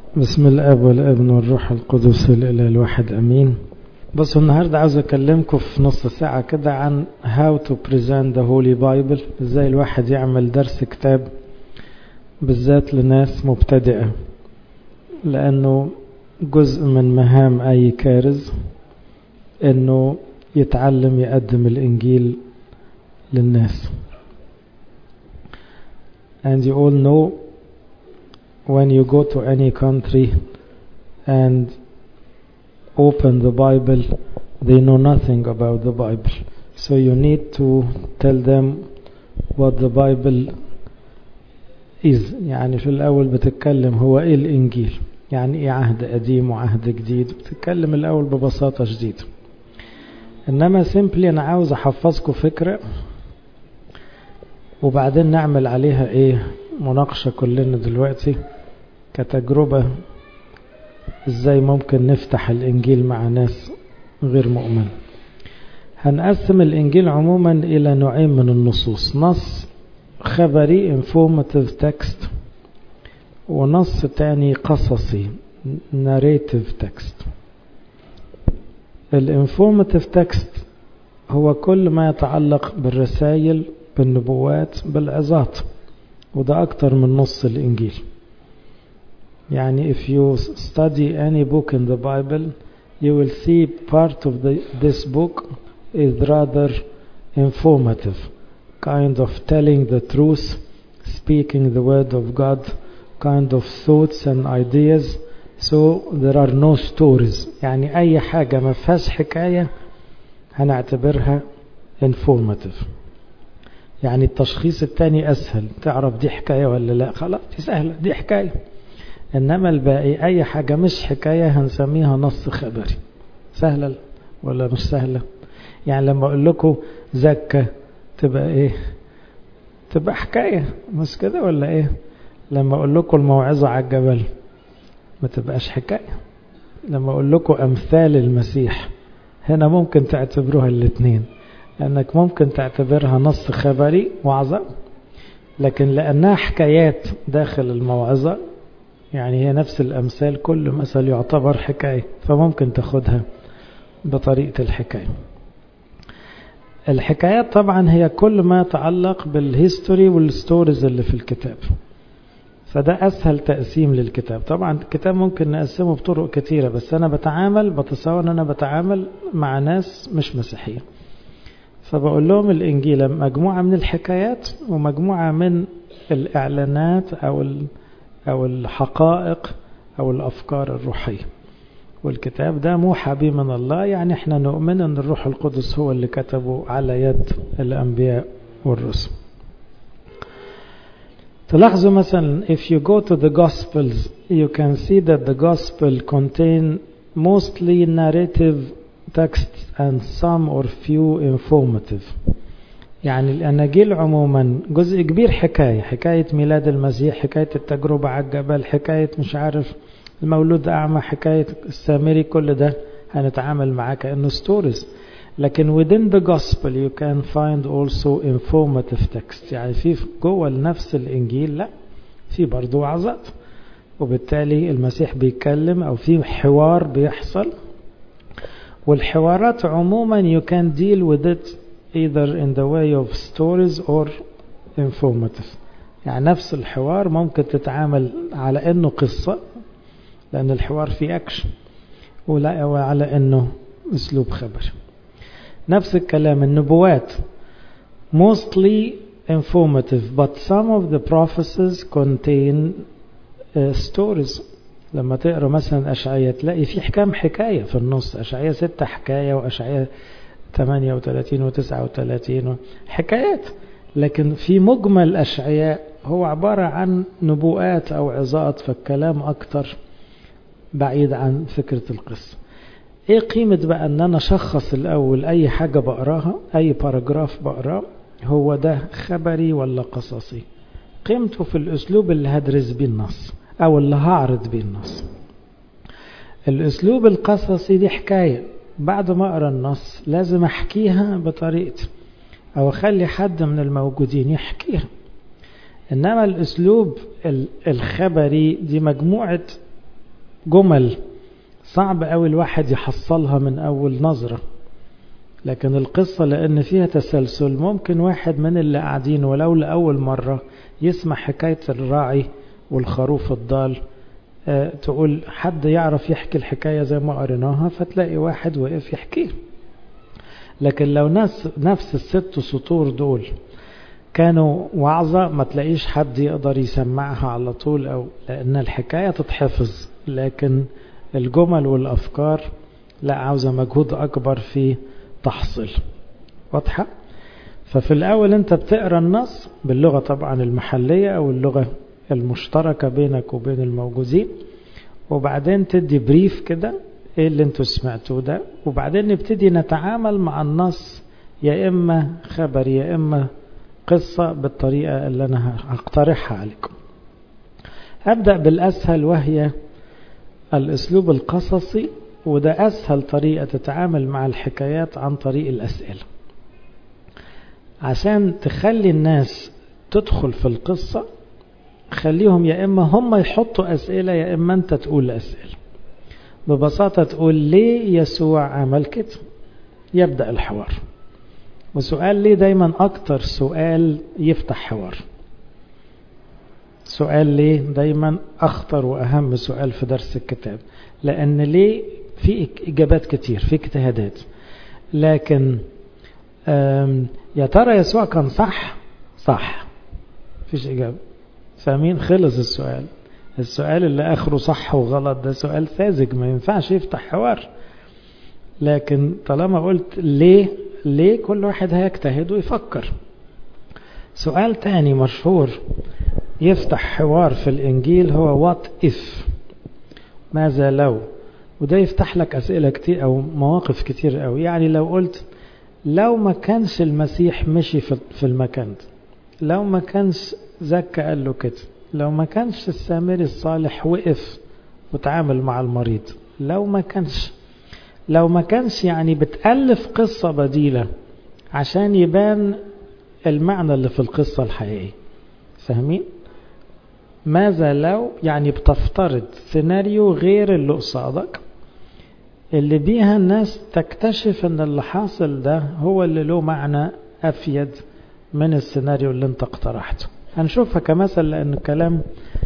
بسم الاب والابن والروح القدس الاله الواحد امين بصوا النهارده عاوز اكلمكم في نص ساعه كده عن how to present the holy bible ازاي الواحد يعمل درس كتاب بالذات لناس مبتدئه لانه جزء من مهام اي كارز انه يتعلم يقدم الانجيل للناس and you all know when you go to any country and open the Bible, they know nothing about the Bible. So you need to tell them what the Bible is. يعني في الأول بتتكلم هو إيه الإنجيل يعني إيه عهد قديم وعهد جديد بتتكلم الأول ببساطة شديدة إنما simply أنا عاوز أحفظكم فكرة وبعدين نعمل عليها إيه مناقشة كلنا دلوقتي كتجربة ازاي ممكن نفتح الانجيل مع ناس غير مؤمن هنقسم الانجيل عموما الى نوعين من النصوص نص خبري informative text ونص تاني قصصي narrative text الانفورماتيف تكست هو كل ما يتعلق بالرسائل بالنبوات بالعظات وده أكتر من نص الإنجيل يعني if you study any book in the Bible you will see part of the, this book is rather informative kind of telling the truth speaking the word of God kind of thoughts and ideas so there are no stories يعني أي حاجة ما فيهاش حكاية هنعتبرها informative يعني التشخيص التاني أسهل تعرف دي حكاية ولا لا خلاص دي سهلة دي حكاية إنما الباقي أي حاجة مش حكاية هنسميها نص خبري سهلة ولا مش سهلة يعني لما أقول لكم زكة تبقى إيه تبقى حكاية مش كده ولا إيه لما أقول لكم الموعظة على الجبل ما تبقاش حكاية لما أقول لكم أمثال المسيح هنا ممكن تعتبروها الاثنين لأنك ممكن تعتبرها نص خبري وعظة لكن لأنها حكايات داخل الموعظة يعني هي نفس الأمثال كل مثل يعتبر حكاية فممكن تاخدها بطريقة الحكاية الحكايات طبعا هي كل ما يتعلق بالهيستوري والستوريز اللي في الكتاب فده أسهل تقسيم للكتاب طبعا الكتاب ممكن نقسمه بطرق كتيرة بس أنا بتعامل بتصور أن أنا بتعامل مع ناس مش مسيحية فبقول لهم الإنجيل مجموعة من الحكايات ومجموعة من الإعلانات أو أو الحقائق أو الأفكار الروحية والكتاب ده موحى به من الله يعني احنا نؤمن أن الروح القدس هو اللي كتبه على يد الأنبياء والرسل تلاحظوا مثلا if you go to the Gospels you can see that the Gospel contain mostly narrative texts and some or few informative يعني الأناجيل عموما جزء كبير حكاية حكاية ميلاد المسيح حكاية التجربة على الجبل حكاية مش عارف المولود أعمى حكاية السامري كل ده هنتعامل معاه كأنه ستوريز لكن within the gospel you can find also informative text يعني في جوه نفس الإنجيل لا في برضه وعظات وبالتالي المسيح بيتكلم أو في حوار بيحصل والحوارات عموما you can deal with it either in the way of stories or informative يعني نفس الحوار ممكن تتعامل على انه قصة لان الحوار فيه اكشن ولا وعلى انه اسلوب خبر نفس الكلام النبوات mostly informative but some of the prophecies contain uh, stories لما تقرا مثلا اشعياء تلاقي في كام حكايه في النص اشعياء ستة حكايه واشعياء 38 و 39 حكايات لكن في مجمل اشعياء هو عباره عن نبوءات او عظات فالكلام اكتر بعيد عن فكره القصه ايه قيمه بقى ان انا اشخص الاول اي حاجه بقراها اي باراجراف بقراه هو ده خبري ولا قصصي قيمته في الاسلوب اللي هدرس بيه النص او اللي هعرض بيه النص الاسلوب القصصي دي حكايه بعد ما اقرا النص لازم احكيها بطريقتي او اخلي حد من الموجودين يحكيها انما الاسلوب الخبري دي مجموعه جمل صعب قوي الواحد يحصلها من أول نظرة لكن القصة لأن فيها تسلسل ممكن واحد من اللي قاعدين ولو لأول مرة يسمع حكاية الراعي والخروف الضال أه تقول حد يعرف يحكي الحكاية زي ما قريناها فتلاقي واحد وقف يحكيه لكن لو ناس نفس الست سطور دول كانوا وعظة ما تلاقيش حد يقدر يسمعها على طول أو لأن الحكاية تتحفظ لكن الجمل والأفكار لا عاوزة مجهود أكبر في تحصيل واضحة ففي الأول أنت بتقرأ النص باللغة طبعا المحلية أو اللغة المشتركة بينك وبين الموجودين وبعدين تدي بريف كده ايه اللي انتوا سمعتوه ده وبعدين نبتدي نتعامل مع النص يا اما خبر يا اما قصة بالطريقة اللي انا هقترحها عليكم هبدأ بالاسهل وهي الاسلوب القصصي وده اسهل طريقة تتعامل مع الحكايات عن طريق الاسئلة عشان تخلي الناس تدخل في القصة خليهم يا اما هم يحطوا اسئلة يا اما انت تقول اسئلة ببساطة تقول ليه يسوع عمل كده يبدأ الحوار وسؤال ليه دايما أكتر سؤال يفتح حوار سؤال ليه دايما أخطر وأهم سؤال في درس الكتاب لأن ليه في إجابات كتير في اجتهادات لكن يا ترى يسوع كان صح صح فيش إجابة فاهمين خلص السؤال السؤال اللي آخره صح وغلط ده سؤال ساذج ما ينفعش يفتح حوار لكن طالما قلت ليه ليه كل واحد هيجتهد ويفكر سؤال تاني مشهور يفتح حوار في الإنجيل هو وات إف ماذا لو وده يفتح لك أسئلة كتير أو مواقف كتير قوي يعني لو قلت لو ما كانش المسيح مشي في المكان ده لو ما كانش زكى قال له كده لو ما كانش السامري الصالح وقف وتعامل مع المريض لو ما كانش لو ما كانش يعني بتألف قصة بديلة عشان يبان المعنى اللي في القصة الحقيقية فاهمين؟ ماذا لو يعني بتفترض سيناريو غير اللي قصادك اللي بيها الناس تكتشف ان اللي حاصل ده هو اللي له معنى افيد من السيناريو اللي انت اقترحته هنشوفها كمثل لأن الكلام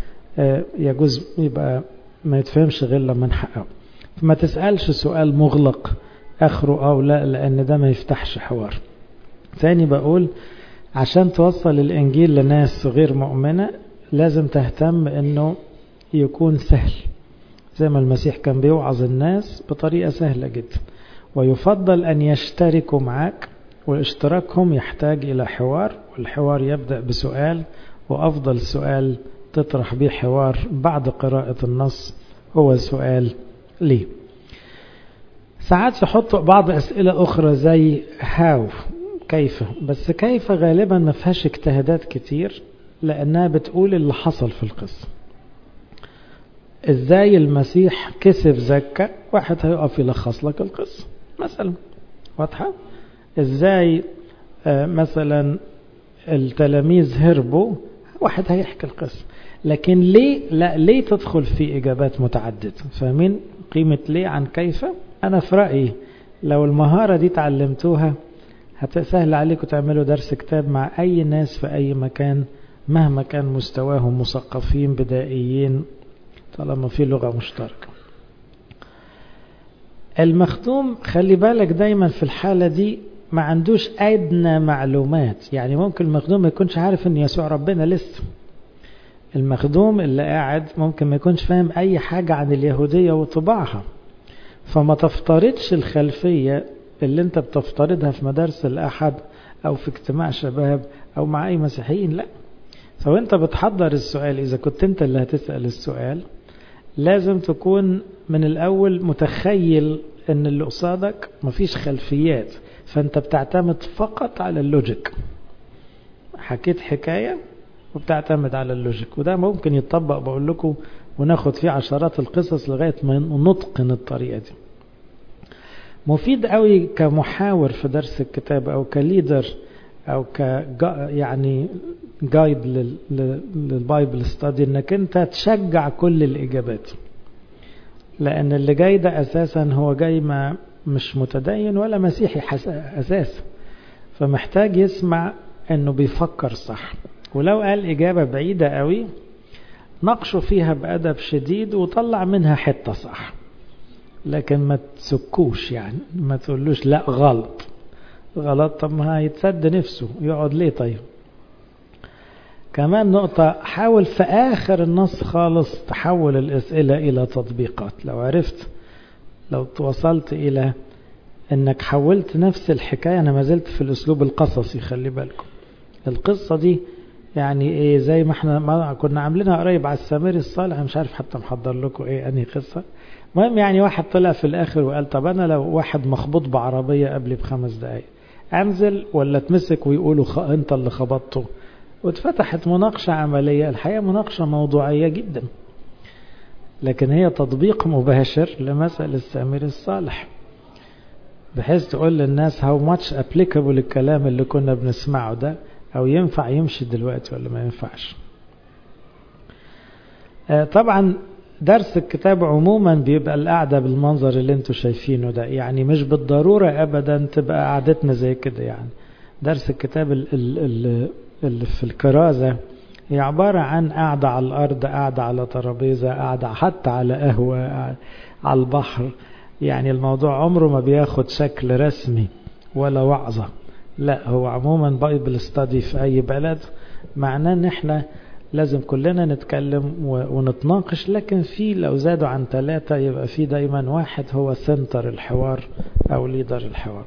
يجوز يبقى ما يتفهمش غير لما نحققه فما تسألش سؤال مغلق آخره أو لا لأن ده ما يفتحش حوار ثاني بقول عشان توصل الإنجيل لناس غير مؤمنة لازم تهتم أنه يكون سهل زي ما المسيح كان بيوعظ الناس بطريقة سهلة جدا ويفضل أن يشتركوا معاك واشتراكهم يحتاج إلى حوار والحوار يبدأ بسؤال وأفضل سؤال تطرح به حوار بعد قراءة النص هو سؤال ليه ساعات يحطوا بعض أسئلة أخرى زي هاو كيف بس كيف غالبا ما فيهاش اجتهادات كتير لأنها بتقول اللي حصل في القصة ازاي المسيح كسب زكا واحد هيقف يلخص لك القصة مثلا واضحة ازاي آه مثلا التلاميذ هربوا واحد هيحكي القصة لكن ليه لا ليه تدخل في إجابات متعددة فاهمين قيمة ليه عن كيف أنا في رأيي لو المهارة دي تعلمتوها هتسهل عليكم تعملوا درس كتاب مع أي ناس في أي مكان مهما كان مستواهم مثقفين بدائيين طالما في لغة مشتركة المخدوم خلي بالك دايما في الحالة دي ما عندوش أدنى معلومات يعني ممكن المخدوم ما يكونش عارف أن يسوع ربنا لسه المخدوم اللي قاعد ممكن ما يكونش فاهم أي حاجة عن اليهودية وطباعها فما تفترضش الخلفية اللي انت بتفترضها في مدارس الأحد أو في اجتماع شباب أو مع أي مسيحيين لا فوانت بتحضر السؤال إذا كنت انت اللي هتسأل السؤال لازم تكون من الأول متخيل ان اللي قصادك مفيش خلفيات فانت بتعتمد فقط على اللوجيك حكيت حكاية وبتعتمد على اللوجيك وده ممكن يتطبق بقول لكم وناخد فيه عشرات القصص لغاية ما نتقن الطريقة دي مفيد قوي كمحاور في درس الكتاب او كليدر او ك يعني جايد للبايبل ستادي انك انت تشجع كل الاجابات لأن اللي جاي ده أساسا هو جاي ما مش متدين ولا مسيحي أساسا فمحتاج يسمع أنه بيفكر صح ولو قال إجابة بعيدة قوي ناقشه فيها بأدب شديد وطلع منها حتة صح لكن ما تسكوش يعني ما تقولوش لا غلط غلط طب ما هيتسد نفسه يقعد ليه طيب كمان نقطة حاول في آخر النص خالص تحول الأسئلة إلى تطبيقات لو عرفت لو توصلت إلى أنك حولت نفس الحكاية أنا ما زلت في الأسلوب القصصي خلي بالكم القصة دي يعني إيه زي ما احنا ما كنا عاملينها قريب على السامري الصالح مش عارف حتى محضر لكم إيه أنهي قصة المهم يعني واحد طلع في الآخر وقال طب أنا لو واحد مخبوط بعربية قبلي بخمس دقايق أنزل ولا اتمسك ويقولوا خ... أنت اللي خبطته واتفتحت مناقشة عملية الحقيقة مناقشة موضوعية جدا لكن هي تطبيق مباشر لمثل السامر الصالح بحيث تقول للناس how much applicable الكلام اللي كنا بنسمعه ده أو ينفع يمشي دلوقتي ولا ما ينفعش طبعا درس الكتاب عموما بيبقى القعدة بالمنظر اللي انتوا شايفينه ده يعني مش بالضرورة أبدا تبقى قعدتنا زي كده يعني درس الكتاب اللي في الكرازة هي عبارة عن قاعدة على الأرض قاعدة على ترابيزة قاعدة حتى على قهوة على البحر يعني الموضوع عمره ما بياخد شكل رسمي ولا وعظة لا هو عموما بايبل ستادي في أي بلد معناه ان احنا لازم كلنا نتكلم ونتناقش لكن في لو زادوا عن ثلاثة يبقى في دايما واحد هو سنتر الحوار أو ليدر الحوار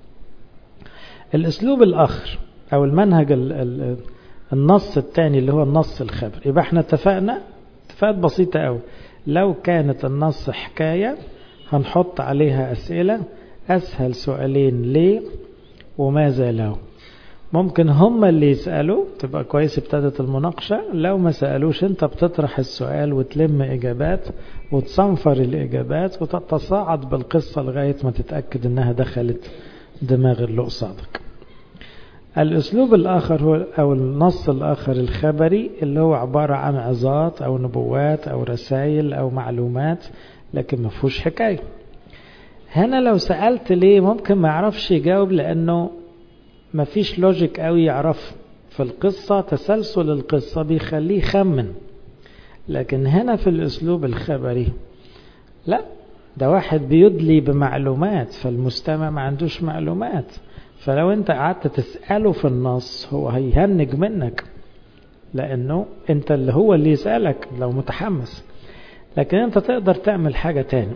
الأسلوب الآخر أو المنهج ال ال النص الثاني اللي هو النص الخبر يبقى احنا اتفقنا اتفاقات بسيطة أوي لو كانت النص حكاية هنحط عليها أسئلة أسهل سؤالين ليه وماذا لو ممكن هم اللي يسألوا تبقى كويس ابتدت المناقشة لو ما سألوش انت بتطرح السؤال وتلم إجابات وتصنفر الإجابات وتتصاعد بالقصة لغاية ما تتأكد انها دخلت دماغ اللي قصادك الأسلوب الآخر هو أو النص الآخر الخبري اللي هو عبارة عن عظات أو نبوات أو رسائل أو معلومات لكن ما فيهوش حكاية هنا لو سألت ليه ممكن ما يعرفش يجاوب لأنه ما فيش لوجيك قوي يعرف في القصة تسلسل القصة بيخليه يخمن لكن هنا في الأسلوب الخبري لا ده واحد بيدلي بمعلومات فالمستمع ما عندوش معلومات فلو انت قعدت تسأله في النص هو هيهنج منك لأنه انت اللي هو اللي يسألك لو متحمس لكن انت تقدر تعمل حاجة تاني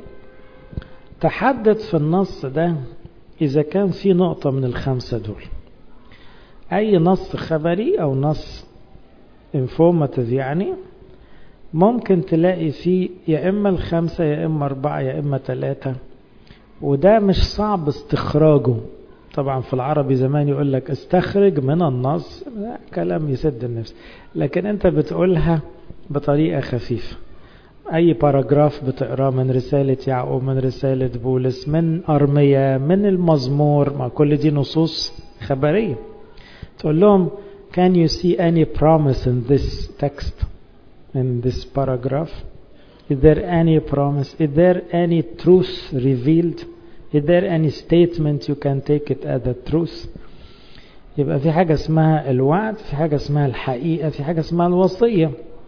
تحدد في النص ده إذا كان في نقطة من الخمسة دول أي نص خبري أو نص انفورماتيف يعني ممكن تلاقي فيه يا إما الخمسة يا إما أربعة يا إما ثلاثة وده مش صعب استخراجه طبعا في العربي زمان يقول لك استخرج من النص كلام يسد النفس لكن انت بتقولها بطريقة خفيفة أي باراجراف بتقراه من رسالة يعقوب من رسالة بولس من أرمية من المزمور ما كل دي نصوص خبرية تقول لهم can you see any promise in this text in this paragraph is there any promise is there any truth revealed is there any statement you can take it as a truth يبقى في حاجة اسمها الوعد في حاجة اسمها الحقيقة في حاجة اسمها الوصية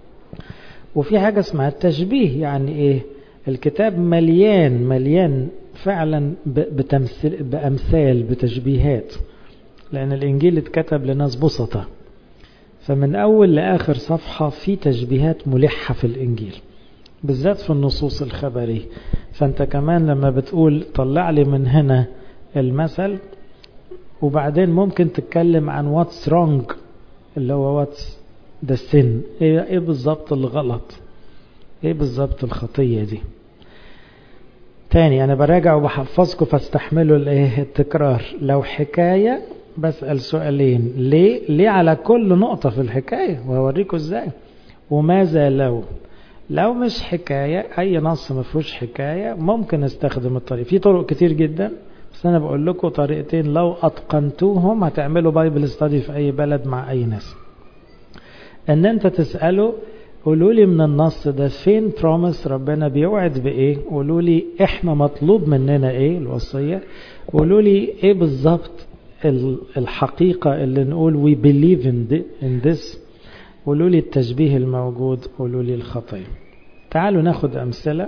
وفي حاجة اسمها التشبيه يعني ايه الكتاب مليان مليان فعلا بتمثل بأمثال بتشبيهات لأن الإنجيل اتكتب لناس بسطة فمن أول لآخر صفحة في تشبيهات ملحة في الإنجيل بالذات في النصوص الخبرية فأنت كمان لما بتقول طلع لي من هنا المثل وبعدين ممكن تتكلم عن what's wrong اللي هو what's the sin ايه, إيه بالظبط الغلط ايه بالظبط الخطية دي تاني انا براجع وبحفظكم فاستحملوا الايه التكرار لو حكاية بسأل سؤالين ليه ليه على كل نقطة في الحكاية وهوريكم ازاي وماذا لو لو مش حكاية اي نص ما فيهوش حكاية ممكن استخدم الطريق في طرق كتير جدا بس انا بقول لكم طريقتين لو اتقنتوهم هتعملوا بايبل ستادي في اي بلد مع اي ناس ان انت تسأله قولوا لي من النص ده فين بروميس ربنا بيوعد بايه قولوا لي احنا مطلوب مننا ايه الوصيه قولوا لي ايه بالظبط الحقيقه اللي نقول we believe in, in this قولوا لي التشبيه الموجود قولوا لي الخطيه تعالوا ناخد امثله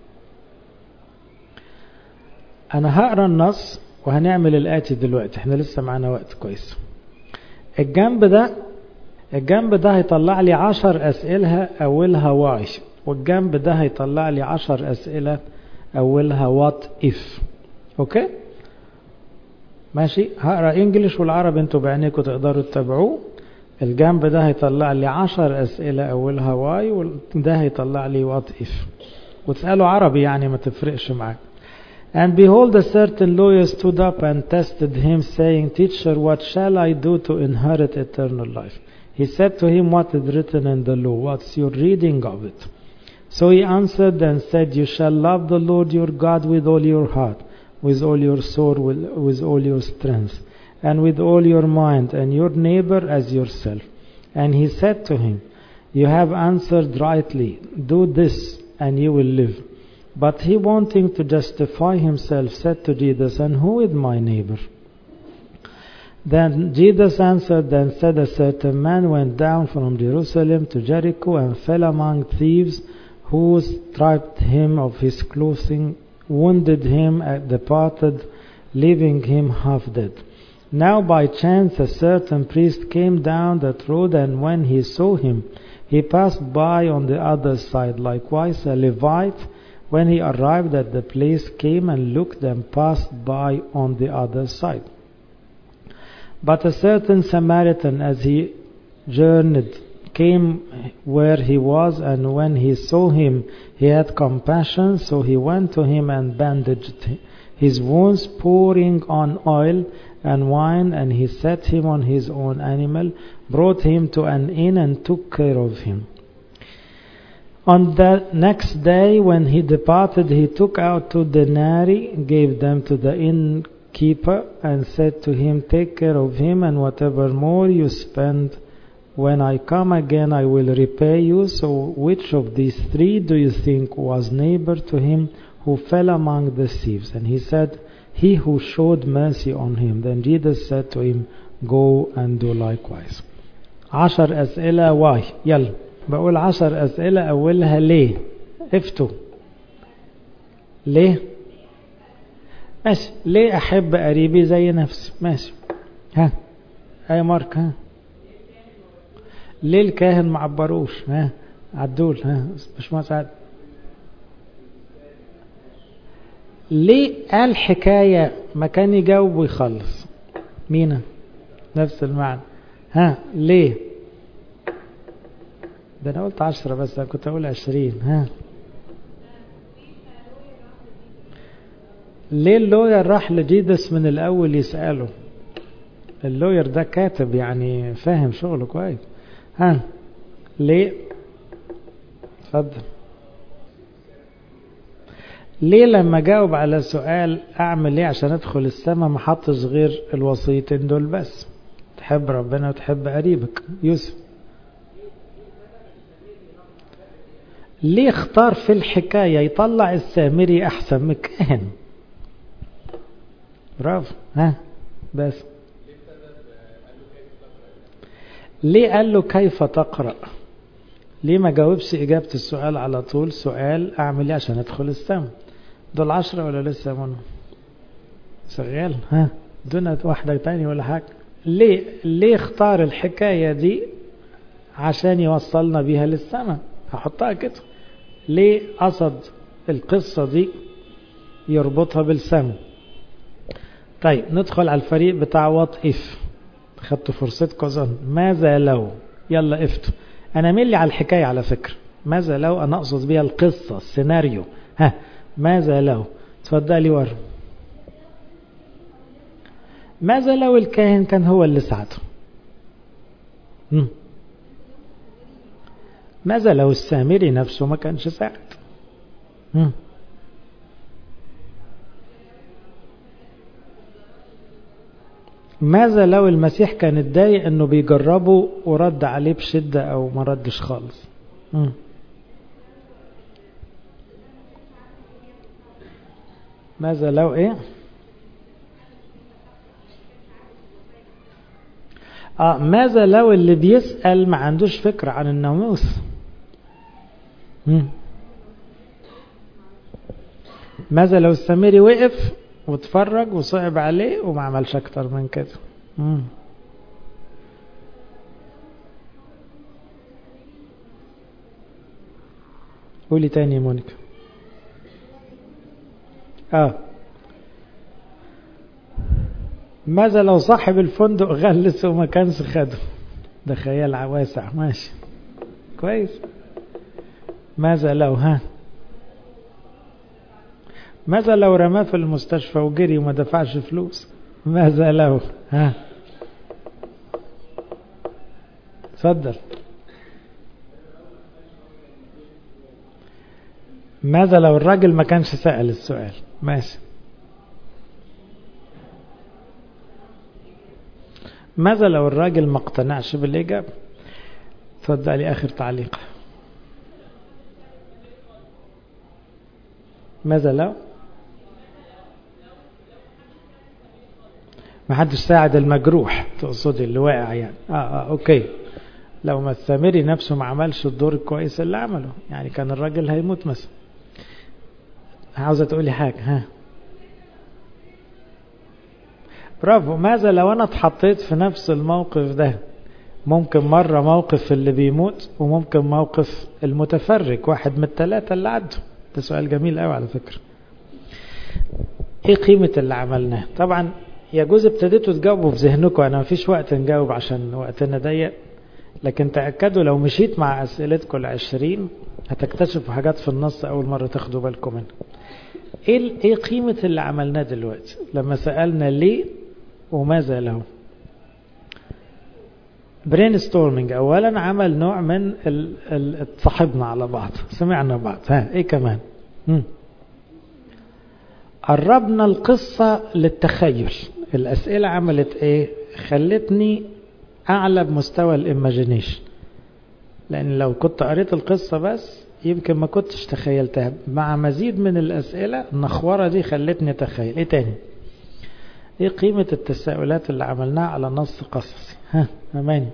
انا هقرا النص وهنعمل الاتي دلوقتي احنا لسه معانا وقت كويس الجنب ده الجنب ده هيطلع لي عشر أسئلة أولها واي والجنب ده هيطلع لي عشر أسئلة أولها وات إف أوكي ماشي هقرا انجلش والعربي انتوا بعينيكم تقدروا تتابعوه الجنب ده هيطلع لي عشر أسئلة أولها واي وده هيطلع لي وات إف وتسألوا عربي يعني ما تفرقش معاك And behold, a certain lawyer stood up and tested him, saying, Teacher, what shall I do to inherit eternal life? He said to him, What is written in the law? What's your reading of it? So he answered and said, You shall love the Lord your God with all your heart, with all your soul, with, with all your strength, and with all your mind, and your neighbor as yourself. And he said to him, You have answered rightly. Do this, and you will live. But he, wanting to justify himself, said to Jesus, And who is my neighbor? Then Jesus answered and said, A certain man went down from Jerusalem to Jericho and fell among thieves, who stripped him of his clothing, wounded him, and departed, leaving him half dead. Now by chance a certain priest came down that road, and when he saw him, he passed by on the other side. Likewise a Levite, when he arrived at the place, came and looked and passed by on the other side. But a certain Samaritan, as he journeyed, came where he was, and when he saw him, he had compassion, so he went to him and bandaged his wounds, pouring on oil and wine, and he set him on his own animal, brought him to an inn, and took care of him. On the next day, when he departed, he took out two denarii, gave them to the innkeeper, and said to him, Take care of him, and whatever more you spend, when I come again, I will repay you. So, which of these three do you think was neighbor to him who fell among the thieves? And he said, He who showed mercy on him. Then Jesus said to him, Go and do likewise. عشر أسئلة واي يلا بقول عشر أسئلة أولها ليه افتوا ليه ماشي ليه أحب قريبي زي نفسي ماشي ها أي مارك ها ليه الكاهن ما عبروش ها عدول ها مش مساعد ليه قال حكاية ما كان يجاوب ويخلص مينا نفس المعنى ها ليه ده انا قلت عشرة بس انا كنت اقول عشرين ها ليه اللوير راح لجيدس من الاول يسأله اللوير ده كاتب يعني فاهم شغله كويس ها ليه اتفضل ليه لما جاوب على سؤال اعمل ايه عشان ادخل السماء ما حطش غير الوصيتين دول بس تحب ربنا وتحب قريبك يوسف ليه اختار في الحكاية يطلع السامري احسن من الكاهن برافو ها بس ليه قال له كيف تقرأ ليه ما جاوبش إجابة السؤال على طول سؤال أعمل إيه عشان أدخل السما دول عشرة ولا لسه منهم شغال ها دون واحدة تاني ولا حاجة ليه ليه اختار الحكاية دي عشان يوصلنا بيها للسما هحطها كده ليه قصد القصة دي يربطها بالسما طيب ندخل على الفريق بتاع وات اف خدتوا فرصتكم اظن ماذا لو يلا افتوا انا ملي على الحكايه على فكره ماذا لو انا اقصد بيها القصه السيناريو ها ماذا لو اتفضلي ورا ماذا لو الكاهن كان هو اللي ساعده مم. ماذا لو السامري نفسه ما كانش ساعد مم. ماذا لو المسيح كان اتضايق انه بيجربه ورد عليه بشدة او ما ردش خالص مم. ماذا لو ايه اه ماذا لو اللي بيسأل ما عندوش فكرة عن الناموس مم. ماذا لو السامري وقف واتفرج وصعب عليه وما عملش اكتر من كده مم. قولي تاني يا مونيكا اه ماذا لو صاحب الفندق غلس وما كانش خده ده خيال واسع ماشي كويس ماذا لو ها ماذا لو رماه في المستشفى وجري وما دفعش فلوس ماذا لو ها اتفضل ماذا لو الراجل ما كانش سأل السؤال ماشي ماذا لو الراجل ما اقتنعش بالإجابة اتفضلي آخر تعليق ماذا لو ما حدش ساعد المجروح تقصدي اللي واقع يعني آه, اه اوكي لو ما السامري نفسه ما عملش الدور الكويس اللي عمله يعني كان الراجل هيموت مثلا عاوزة تقولي حاجة ها برافو ماذا لو انا اتحطيت في نفس الموقف ده ممكن مرة موقف اللي بيموت وممكن موقف المتفرج واحد من الثلاثة اللي عدوا ده سؤال جميل قوي على فكرة ايه قيمة اللي عملناه طبعا يجوز ابتديتوا تجاوبوا في ذهنكم انا مفيش وقت نجاوب عشان وقتنا ضيق لكن تأكدوا لو مشيت مع أسئلتكم العشرين هتكتشفوا حاجات في النص أول مرة تاخدوا بالكم منها إيه, إيه قيمة اللي عملناه دلوقتي لما سألنا ليه وماذا له برين ستورمينج أولا عمل نوع من صاحبنا على بعض سمعنا بعض ها إيه كمان مم. قربنا القصة للتخيل الأسئلة عملت إيه خلتني أعلى بمستوى الإيماجينيشن لأن لو كنت قريت القصة بس يمكن ما كنتش تخيلتها مع مزيد من الأسئلة النخورة دي خلتني أتخيل إيه تاني إيه قيمة التساؤلات اللي عملناها على نص قصصي ها أماني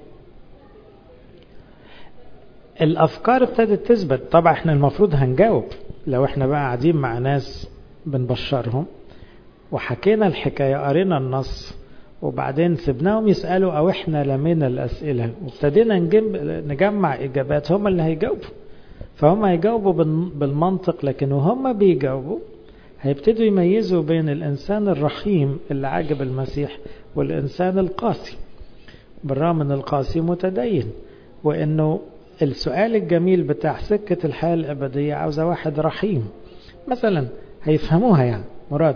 الأفكار ابتدت تثبت طبعا احنا المفروض هنجاوب لو احنا بقى قاعدين مع ناس بنبشرهم وحكينا الحكاية قرينا النص وبعدين سبناهم يسألوا أو إحنا لمينا الأسئلة وابتدينا نجمع إجابات هم اللي هيجاوبوا فهم هيجاوبوا بالمنطق لكن وهم بيجاوبوا هيبتدوا يميزوا بين الإنسان الرحيم اللي عاجب المسيح والإنسان القاسي بالرغم أن القاسي متدين وأنه السؤال الجميل بتاع سكة الحياة الأبدية عاوزة واحد رحيم مثلا هيفهموها يعني مراد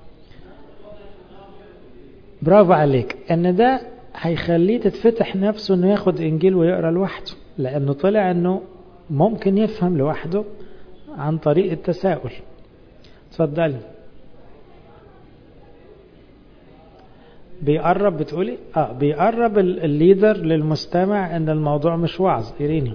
برافو عليك ان ده هيخليه تتفتح نفسه انه ياخد انجيل ويقرا لوحده لانه طلع انه ممكن يفهم لوحده عن طريق التساؤل اتفضلي بيقرب بتقولي اه بيقرب الليدر للمستمع ان الموضوع مش وعظ ايريني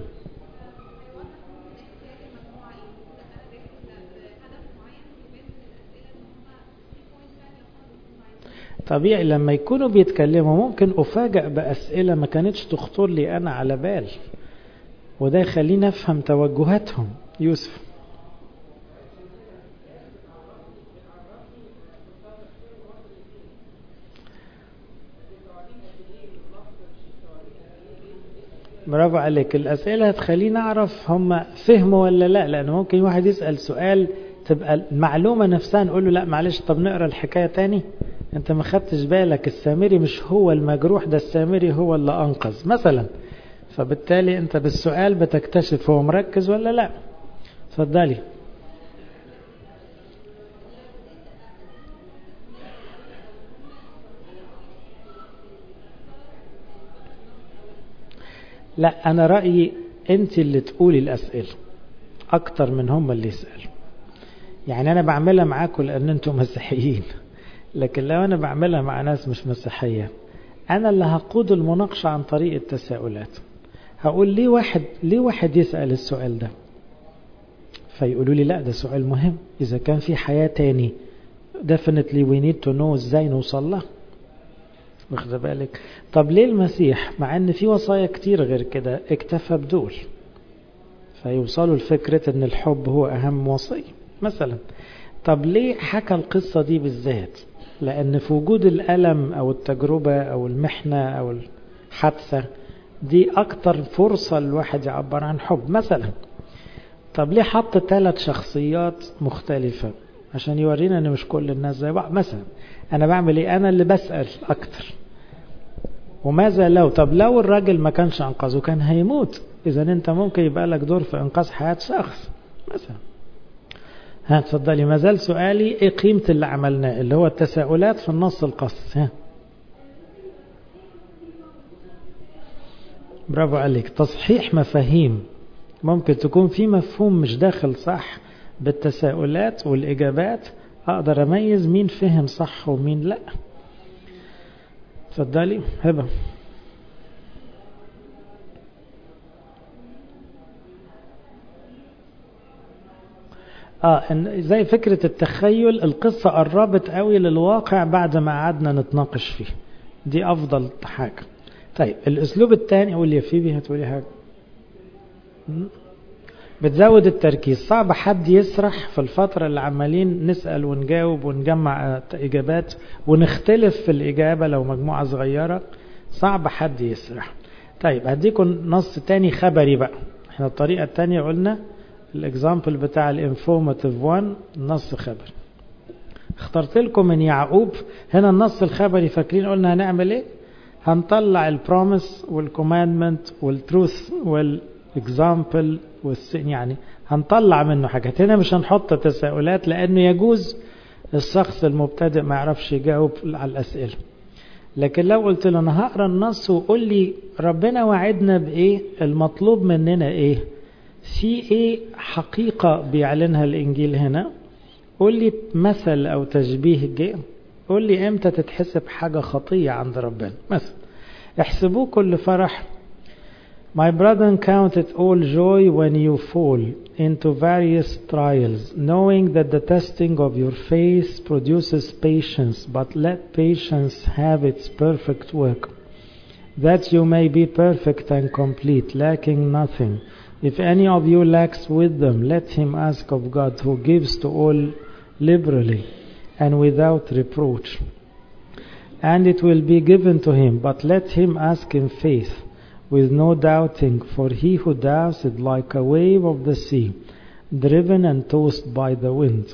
طبيعي لما يكونوا بيتكلموا ممكن أفاجأ بأسئلة ما كانتش تخطر لي أنا على بال وده يخليني أفهم توجهاتهم يوسف برافو عليك الأسئلة هتخليني أعرف هم فهموا ولا لا لأن ممكن واحد يسأل سؤال تبقى المعلومة نفسها نقول له لا معلش طب نقرأ الحكاية تاني انت ما خدتش بالك السامري مش هو المجروح ده السامري هو اللي انقذ مثلا فبالتالي انت بالسؤال بتكتشف هو مركز ولا لا اتفضلي لا انا رأيي انت اللي تقولي الاسئلة اكتر من هم اللي يسألوا يعني انا بعملها معاكم لان انتم مسيحيين لكن لو أنا بعملها مع ناس مش مسيحية أنا اللي هقود المناقشة عن طريق التساؤلات هقول ليه واحد ليه واحد يسأل السؤال ده فيقولوا لي لا ده سؤال مهم إذا كان في حياة تاني definitely we need to know ازاي نوصل لها واخد بالك طب ليه المسيح مع ان في وصايا كتير غير كده اكتفى بدول فيوصلوا لفكرة ان الحب هو اهم وصية مثلا طب ليه حكى القصة دي بالذات لان في وجود الالم او التجربة او المحنة او الحادثة دي اكتر فرصة الواحد يعبر عن حب مثلا طب ليه حط ثلاث شخصيات مختلفة عشان يورينا ان مش كل الناس زي بعض مثلا انا بعمل ايه انا اللي بسأل اكتر وماذا لو طب لو الراجل ما كانش انقذه كان هيموت اذا انت ممكن يبقى لك دور في انقاذ حياة شخص مثلا ها تفضلي ما زال سؤالي ايه قيمة اللي عملناه اللي هو التساؤلات في النص القص ها برافو عليك تصحيح مفاهيم ممكن تكون في مفهوم مش داخل صح بالتساؤلات والإجابات أقدر أميز مين فهم صح ومين لا تفضلي هبة اه إن زي فكرة التخيل القصة قربت قوي للواقع بعد ما قعدنا نتناقش فيه دي أفضل حاجة طيب الأسلوب الثاني قول يا فيبي هتقولي حاجة بتزود التركيز صعب حد يسرح في الفترة اللي عمالين نسأل ونجاوب ونجمع إجابات ونختلف في الإجابة لو مجموعة صغيرة صعب حد يسرح طيب هديكم نص تاني خبري بقى احنا الطريقة التانية قلنا الاكزامبل بتاع الانفورماتيف 1 نص خبري اخترت لكم من يعقوب هنا النص الخبري فاكرين قلنا هنعمل ايه هنطلع البروميس والكوماندمنت والتروث والاكزامبل والسن يعني هنطلع منه حاجات هنا مش هنحط تساؤلات لانه يجوز الشخص المبتدئ ما يعرفش يجاوب على الاسئله لكن لو قلت له انا هقرا النص وقول لي ربنا وعدنا بايه المطلوب مننا ايه في ايه حقيقه بيعلنها الانجيل هنا قول لي مثل او تشبيه جه قول لي امتى تتحسب حاجه خطيه عند ربنا مثلا احسبوه كل فرح My brethren, count it all joy when you fall into various trials, knowing that the testing of your faith produces patience, but let patience have its perfect work, that you may be perfect and complete, lacking nothing. If any of you lacks wisdom, let him ask of God, who gives to all liberally and without reproach. And it will be given to him, but let him ask in faith with no doubting, for he who doubts is like a wave of the sea, driven and tossed by the wind.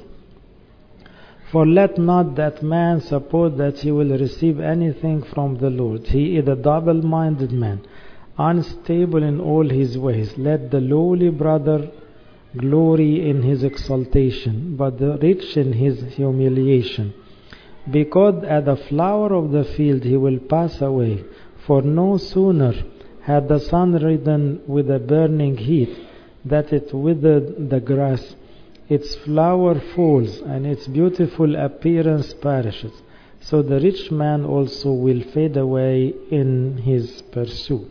For let not that man suppose that he will receive anything from the Lord. He is a double minded man, unstable in all his ways. Let the lowly brother glory in his exaltation, but the rich in his humiliation. Because as the flower of the field he will pass away, for no sooner had the sun risen with a burning heat that it withered the grass, its flower falls, and its beautiful appearance perishes. So the rich man also will fade away in his pursuit.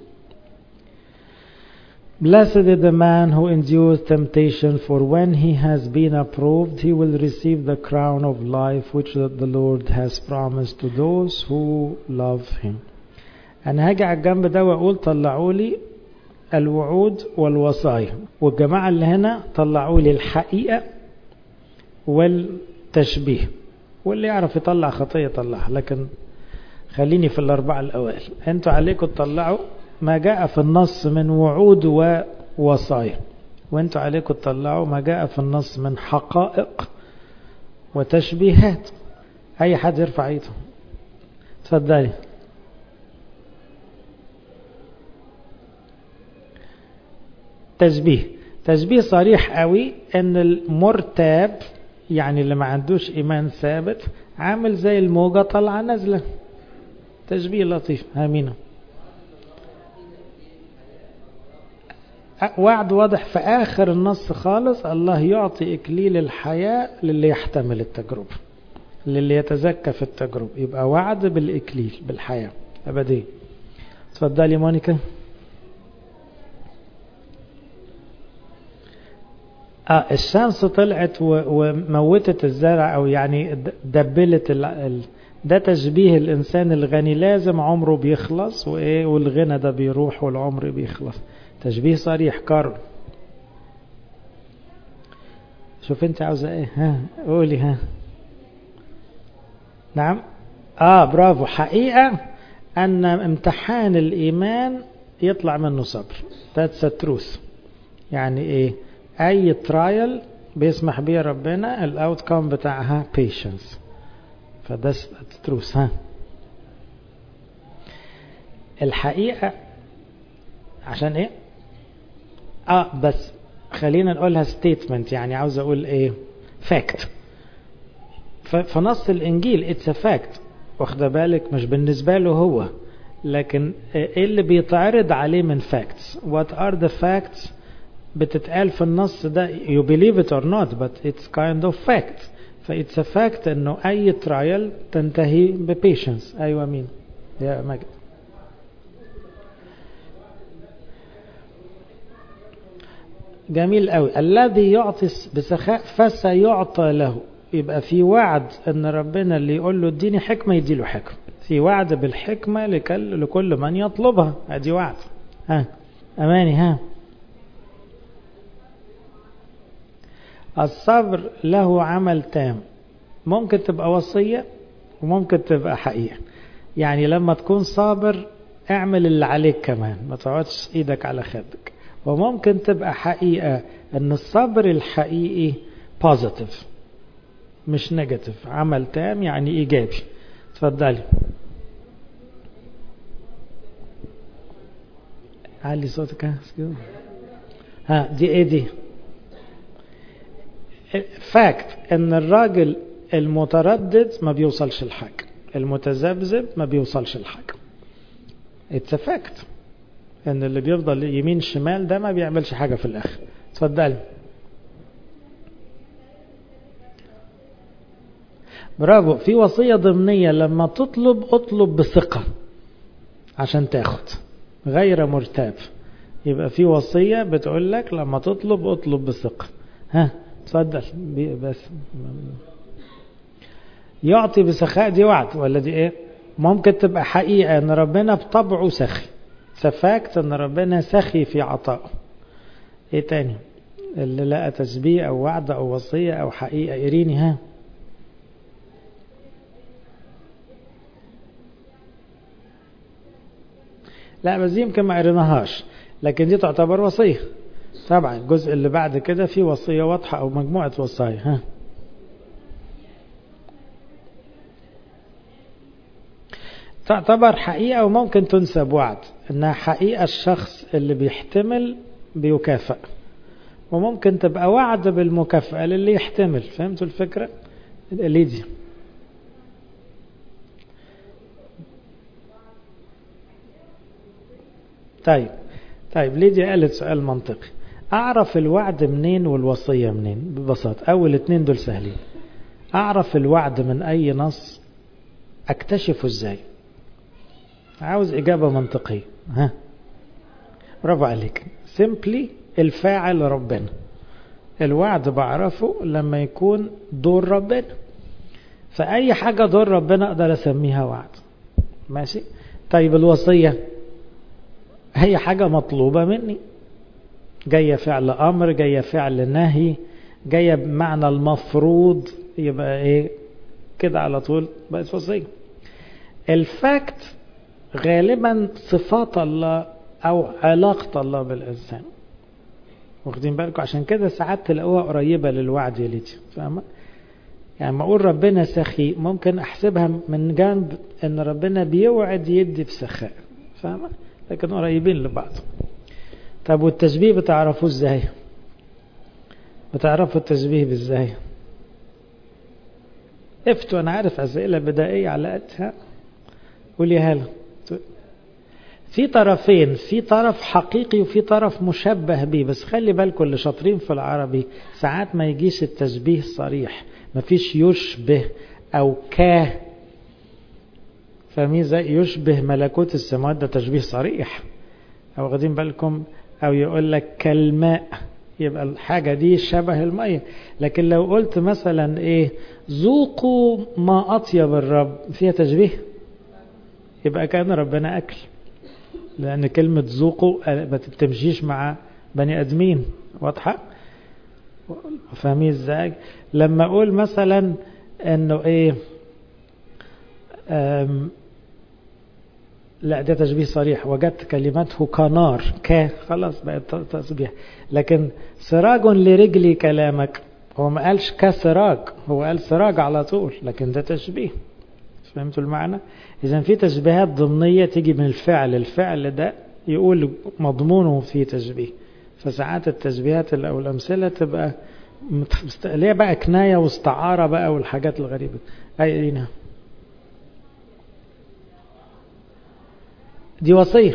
Blessed is the man who endures temptation, for when he has been approved, he will receive the crown of life which the Lord has promised to those who love him. انا هاجي على الجنب ده واقول طلعوا لي الوعود والوصايا والجماعه اللي هنا طلعوا لي الحقيقه والتشبيه واللي يعرف يطلع خطيه يطلعها لكن خليني في الاربعه الاوائل انتوا عليكم تطلعوا ما جاء في النص من وعود ووصايا وانتوا عليكم تطلعوا ما جاء في النص من حقائق وتشبيهات اي حد يرفع ايده اتفضلي تشبيه تشبيه صريح قوي ان المرتاب يعني اللي ما عندوش ايمان ثابت عامل زي الموجة طالعة نازلة تشبيه لطيف امينة وعد واضح في اخر النص خالص الله يعطي اكليل الحياة للي يحتمل التجربة للي يتزكى في التجربة يبقى وعد بالاكليل بالحياة ابدية اتفضلي مونيكا اه الشمس طلعت وموتت الزرع او يعني دبلت ال... ال... ده تشبيه الانسان الغني لازم عمره بيخلص وايه والغنى ده بيروح والعمر بيخلص تشبيه صريح كارل شوف انت عاوزه ايه ها قولي ها نعم اه برافو حقيقه ان امتحان الايمان يطلع منه صبر that's a truth يعني ايه اي ترايل بيسمح بيه ربنا الاوت كوم بتاعها patience فده تروس ها الحقيقة عشان ايه اه بس خلينا نقولها statement يعني عاوز اقول ايه fact فنص الانجيل it's a fact واخده بالك مش بالنسبة له هو لكن ايه اللي بيتعرض عليه من facts what are the facts بتتقال في النص ده you believe it or not but it's kind of fact فإتس a fact انه اي ترايل تنتهي ببيشنس ايوه مين يا مجد جميل قوي الذي يعطي بسخاء فسيعطى له يبقى في وعد ان ربنا اللي يقول له اديني حكمه يديله حكمه في وعد بالحكمه لكل لكل من يطلبها ادي وعد ها اماني ها الصبر له عمل تام ممكن تبقى وصية وممكن تبقى حقيقة يعني لما تكون صابر اعمل اللي عليك كمان ما تقعدش ايدك على خدك وممكن تبقى حقيقة ان الصبر الحقيقي بوزيتيف مش نيجاتيف عمل تام يعني ايجابي اتفضلي علي صوتك ها دي ايه دي فاكت ان الراجل المتردد ما بيوصلش لحاجه المتذبذب ما بيوصلش لحاجه اتس فاكت ان اللي بيفضل يمين شمال ده ما بيعملش حاجه في الاخر اتفضلي برافو في وصيه ضمنيه لما تطلب اطلب بثقه عشان تاخد غير مرتاب يبقى في وصيه بتقول لك لما تطلب اطلب بثقه ها اتفضل بس يعطي بسخاء دي وعد ولا دي ايه ممكن تبقى حقيقة ان ربنا بطبعه سخي سفاكت ان ربنا سخي في عطائه ايه تاني اللي لقى تشبيه او وعد او وصية او حقيقة ايريني ها لا بس دي يمكن ما قريناهاش لكن دي تعتبر وصيه طبعا الجزء اللي بعد كده فيه وصية واضحة أو مجموعة وصايا ها تعتبر حقيقة وممكن تنسب وعد إنها حقيقة الشخص اللي بيحتمل بيكافئ وممكن تبقى وعد بالمكافأة للي يحتمل فهمتوا الفكرة؟ ليدي طيب طيب ليدي قالت سؤال منطقي أعرف الوعد منين والوصية منين ببساطة أول اتنين دول سهلين أعرف الوعد من أي نص أكتشفه إزاي عاوز إجابة منطقية ها برافو عليك simply الفاعل ربنا الوعد بعرفه لما يكون دور ربنا فأي حاجة دور ربنا أقدر أسميها وعد ماشي طيب الوصية هي حاجة مطلوبة مني جاية فعل أمر جاية فعل نهي جاية بمعنى المفروض يبقى إيه كده على طول بقت وصية الفاكت غالبا صفات الله أو علاقة الله بالإنسان واخدين بالكم عشان كده ساعات تلاقوها قريبة للوعد يا ليدي فاهمة؟ يعني ما أقول ربنا سخي ممكن أحسبها من جانب إن ربنا بيوعد يدي بسخاء فاهمة؟ لكن قريبين لبعض طب والتشبيه بتعرفوه ازاي بتعرفوا التشبيه بازاي افتوا انا عارف اسئله بدائيه على قدها قول يا هلا في طرفين في طرف حقيقي وفي طرف مشبه به بس خلي بالكم اللي شاطرين في العربي ساعات ما يجيش التشبيه صريح ما فيش يشبه او كاه فاهمين زي يشبه ملكوت السماوات ده تشبيه صريح او واخدين بالكم او يقول لك كالماء يبقى الحاجة دي شبه المية لكن لو قلت مثلا ايه ذوقوا ما أطيب الرب فيها تشبيه يبقى كان ربنا أكل لأن كلمة ذوقوا ما تمشيش مع بني أدمين واضحة فاهمين ازاي لما أقول مثلا انه ايه لا ده تشبيه صريح وجدت كلمته كنار ك خلاص بقت تسبيح لكن سراج لرجلي كلامك هو ما قالش كسراج هو قال سراج على طول لكن ده تشبيه فهمتوا المعنى اذا في تشبيهات ضمنيه تيجي من الفعل الفعل ده يقول مضمونه في تشبيه فساعات التشبيهات او الامثله تبقى ليه بقى كنايه واستعاره بقى والحاجات الغريبه اي اينا دي وصيه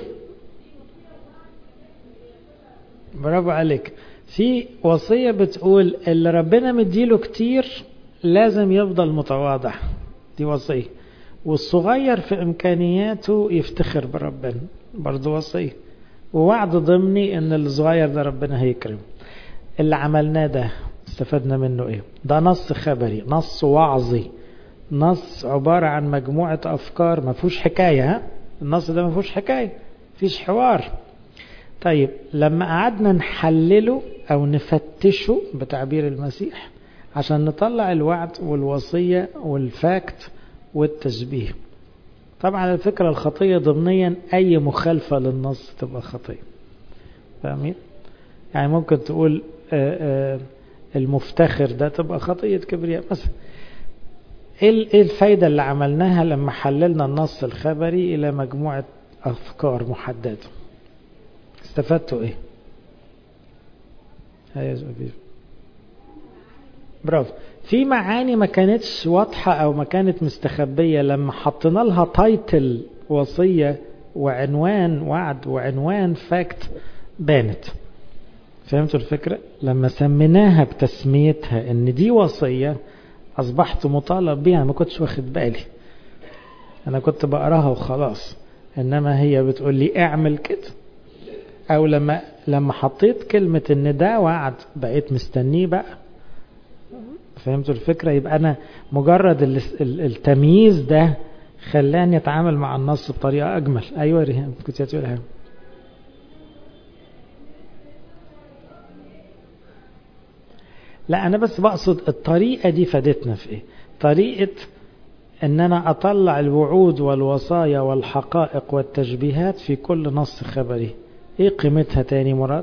برافو عليك في وصيه بتقول اللي ربنا مديله كتير لازم يفضل متواضع دي وصيه والصغير في امكانياته يفتخر بربنا برضه وصيه ووعد ضمني ان الصغير ده ربنا هيكرمه اللي عملناه ده استفدنا منه ايه ده نص خبري نص وعظي نص عبارة عن مجموعة أفكار ما فيهوش حكاية ها النص ده ما فيهوش حكاية فيش حوار طيب لما قعدنا نحلله أو نفتشه بتعبير المسيح عشان نطلع الوعد والوصية والفاكت والتشبيه طبعا الفكرة الخطية ضمنيا أي مخالفة للنص تبقى خطية فاهمين؟ يعني ممكن تقول آآ آآ المفتخر ده تبقى خطية كبرياء مثلا ايه الفايدة اللي عملناها لما حللنا النص الخبري الى مجموعة افكار محددة استفدتوا ايه هيا برافو في معاني ما كانتش واضحة او ما كانت مستخبية لما حطينا لها تايتل وصية وعنوان وعد وعنوان فاكت بانت فهمتوا الفكرة لما سميناها بتسميتها ان دي وصية اصبحت مطالب بيها ما كنتش واخد بالي انا كنت بقراها وخلاص انما هي بتقول لي اعمل كده او لما لما حطيت كلمة ان ده وعد بقيت مستنيه بقى فهمتوا الفكرة يبقى انا مجرد التمييز ده خلاني اتعامل مع النص بطريقة اجمل ايوه ريهام كنت هتقول حاجة لا انا بس بقصد الطريقة دي فادتنا في ايه طريقة ان انا اطلع الوعود والوصايا والحقائق والتشبيهات في كل نص خبري ايه قيمتها تاني مراد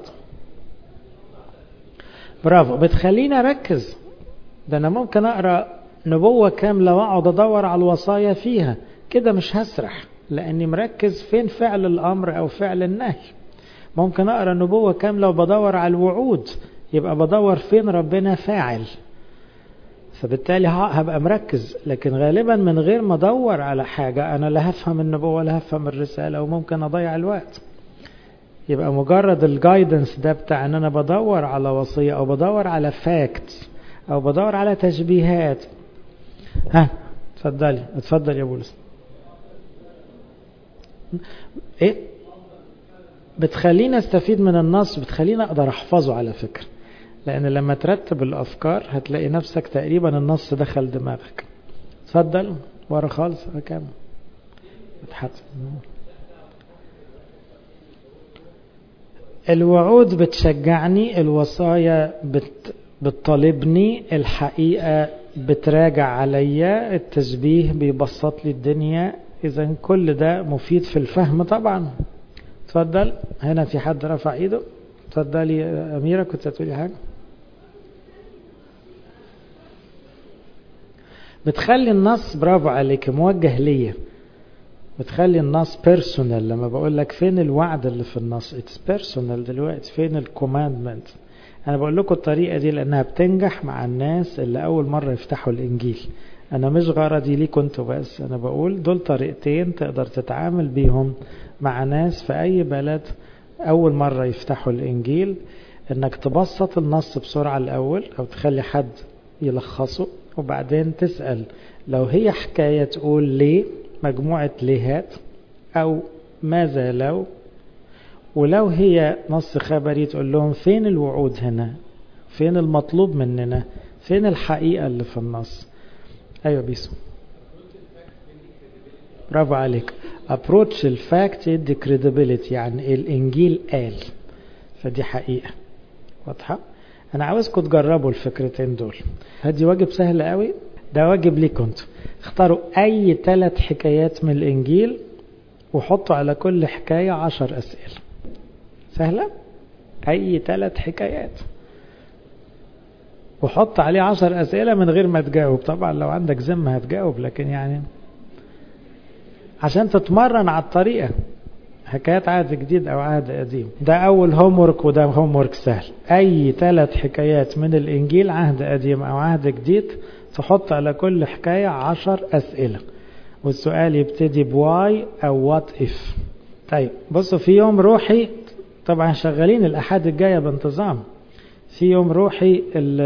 برافو بتخليني اركز ده انا ممكن اقرا نبوة كاملة واقعد ادور على الوصايا فيها كده مش هسرح لاني مركز فين فعل الامر او فعل النهي ممكن اقرا نبوة كاملة وبدور على الوعود يبقى بدور فين ربنا فاعل فبالتالي هبقى مركز لكن غالبا من غير ما ادور على حاجة انا لا هفهم النبوة ولا هفهم الرسالة وممكن اضيع الوقت يبقى مجرد الجايدنس ده بتاع ان انا بدور على وصية او بدور على فاكت او بدور على تشبيهات ها اتفضلي اتفضل يا بولس ايه بتخليني استفيد من النص بتخليني اقدر احفظه على فكرة لان لما ترتب الافكار هتلاقي نفسك تقريبا النص دخل دماغك اتفضل ورا خالص كام اتحط الوعود بتشجعني الوصايا بت بتطالبني الحقيقة بتراجع عليا التشبيه بيبسط لي الدنيا اذا كل ده مفيد في الفهم طبعا اتفضل هنا في حد رفع ايده اتفضلي يا اميره كنت هتقولي حاجه بتخلي النص برافو عليك موجه ليا بتخلي النص بيرسونال لما بقول لك فين الوعد اللي في النص اتس بيرسونال دلوقتي فين الكوماندمنت انا بقول لكم الطريقه دي لانها بتنجح مع الناس اللي اول مره يفتحوا الانجيل انا مش غرضي ليكم انتوا بس انا بقول دول طريقتين تقدر تتعامل بيهم مع ناس في اي بلد اول مرة يفتحوا الانجيل انك تبسط النص بسرعة الاول او تخلي حد يلخصه وبعدين تسأل لو هي حكاية تقول ليه مجموعة ليهات او ماذا لو ولو هي نص خبري تقول لهم فين الوعود هنا فين المطلوب مننا فين الحقيقة اللي في النص ايوه بيسو برافو عليك approach الفاكت يدي credibility يعني الانجيل قال فدي حقيقة واضحة انا عاوزكم تجربوا الفكرتين دول هدي واجب سهل قوي ده واجب ليكم انتوا اختاروا اي ثلاث حكايات من الانجيل وحطوا على كل حكاية عشر اسئلة سهلة اي ثلاث حكايات وحط عليه عشر اسئلة من غير ما تجاوب طبعا لو عندك ذمة هتجاوب لكن يعني عشان تتمرن على الطريقة حكايات عهد جديد او عهد قديم ده اول هومورك وده هومورك سهل اي ثلاث حكايات من الانجيل عهد قديم او عهد جديد تحط على كل حكاية عشر اسئلة والسؤال يبتدي بواي او وات اف طيب بصوا في يوم روحي طبعا شغالين الاحاد الجاية بانتظام في يوم روحي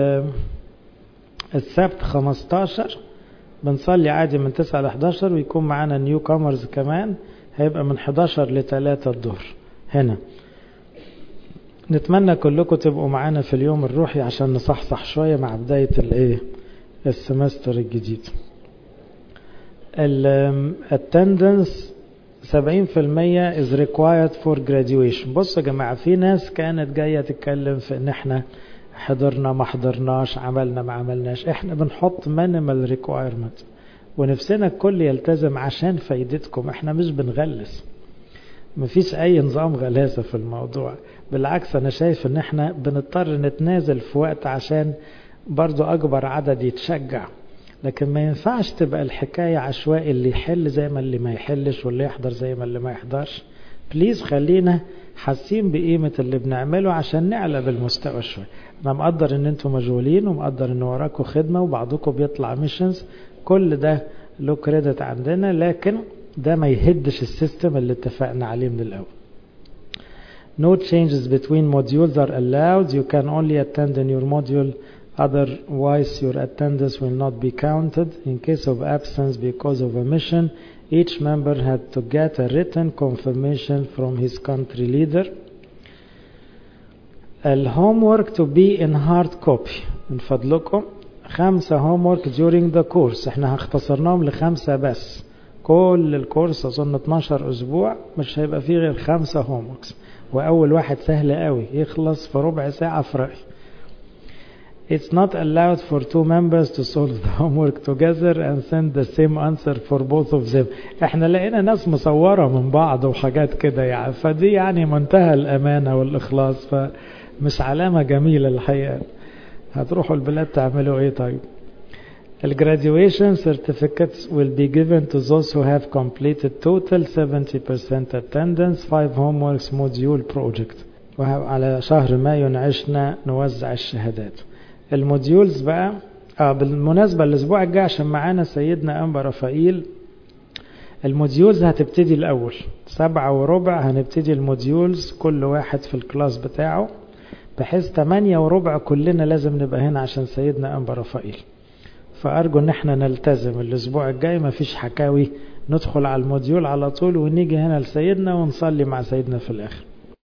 السبت 15 بنصلي عادي من 9 ل 11 ويكون معانا نيو كامرز كمان هيبقى من 11 ل 3 الظهر هنا نتمنى كلكم تبقوا معانا في اليوم الروحي عشان نصحصح شوية مع بداية الايه السمستر الجديد الاتندنس 70% is required for graduation بصوا يا جماعة في ناس كانت جاية تتكلم في ان احنا حضرنا ما حضرناش عملنا ما عملناش احنا بنحط minimal requirement ونفسنا الكل يلتزم عشان فايدتكم احنا مش بنغلس مفيش اي نظام غلاسة في الموضوع بالعكس انا شايف ان احنا بنضطر نتنازل في وقت عشان برضو اكبر عدد يتشجع لكن ما ينفعش تبقى الحكاية عشوائي اللي يحل زي ما اللي ما يحلش واللي يحضر زي ما اللي ما يحضرش بليز خلينا حاسين بقيمة اللي بنعمله عشان نعلى بالمستوى شوية انا مقدر ان انتم مشغولين ومقدر ان وراكم خدمة وبعضكم بيطلع ميشنز كل ده له كريدت عندنا لكن ده ما يهدش السيستم اللي اتفقنا عليه من الاول No changes between modules are allowed. You can only attend in your module Otherwise, your attendance will not be counted. In case of absence because of omission, each member had to get a written confirmation from his country leader. الهومورك to be in hard copy من فضلكم خمسة homework during the course احنا هختصرناهم لخمسة بس كل الكورس اظن 12 اسبوع مش هيبقى فيه غير خمسة homeworks واول واحد سهل قوي يخلص في ربع ساعة في رأيي It's not allowed for two members to solve the homework together and send the same answer for both of them. احنا لقينا ناس مصورة من بعض وحاجات كده يعني فدي يعني منتهى الأمانة والإخلاص فمش علامة جميلة الحقيقة. هتروحوا البلاد تعملوا ايه طيب؟ The graduation certificates will be given to those who have completed total 70% attendance, five homeworks module project. وعلى شهر مايو نعيشنا نوزع الشهادات. الموديولز بقى اه بالمناسبة الاسبوع الجاي عشان معانا سيدنا انبا رفائيل الموديولز هتبتدي الاول سبعة وربع هنبتدي الموديولز كل واحد في الكلاس بتاعه بحيث تمانية وربع كلنا لازم نبقى هنا عشان سيدنا انبا رفائيل فارجو ان احنا نلتزم الاسبوع الجاي مفيش حكاوي ندخل على الموديول على طول ونيجي هنا لسيدنا ونصلي مع سيدنا في الاخر